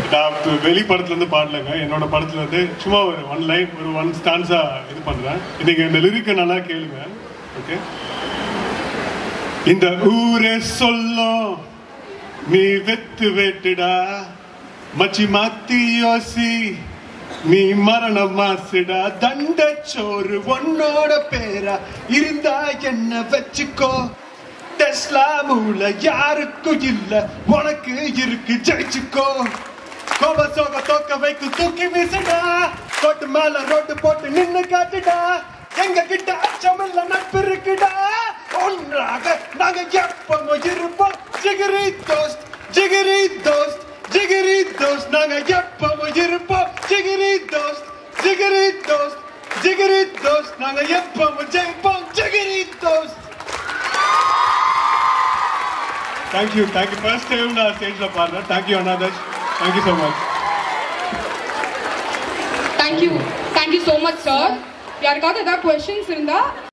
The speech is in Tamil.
நான் இப்ப வெளி படத்துல இருந்து பாடலைங்க என்னோட படத்துல இருந்து சும்மா ஒரு ஒன் லைன் ஒரு ஒன் ஸ்டான்ஸா இது பண்றேன் இன்னைக்கு இந்த லிரிக்கை நல்லா கேளுங்க ஓகே இந்த ஊரே சொல்லும் நீ வெத்து வெட்டுடா மச்சி மாத்தி யோசி நீ மரண மாசுடா தண்டச்சோறு உன்னோட பேரா இருந்தா என்ன வச்சுக்கோ டெஸ்லா மூல யாருக்கும் இல்ல உனக்கு இருக்கு ஜெயிச்சுக்கோ கோப சோக தோக்க வைக்கு தூக்கி வீசுடா கோட்டு மேல ரோட்டு போட்டு நின்னு காட்டுடா எங்க கிட்ட அச்சமில்ல நட்பு இருக்குடா ஒன்றாக நாங்க எப்பவும் இருப்போம் ஜிகிரி தோஸ்த் ஜிகிரி தோஸ்த் ஜிகிரி தோஸ்த் நாங்க எப்பவும் இருப்போம் ஜிகிரி தோஸ்த் ஜிகிரி தோஸ்த் ஜிகிரி தோஸ்த் நாங்க எப்பவும் ஜெயிப்போம் ஜிகிரி தோஸ்த் தேங்க்யூ தேங்க்யூ ஃபர்ஸ்ட் டைம் நான் ஸ்டேஜ்ல பாடுறேன் தேங்க்யூ அனாதஷ் thank you so much thank you thank you so much sir யாருக்காவது ஏதாவது கொஸ்டின்ஸ் இருந்தா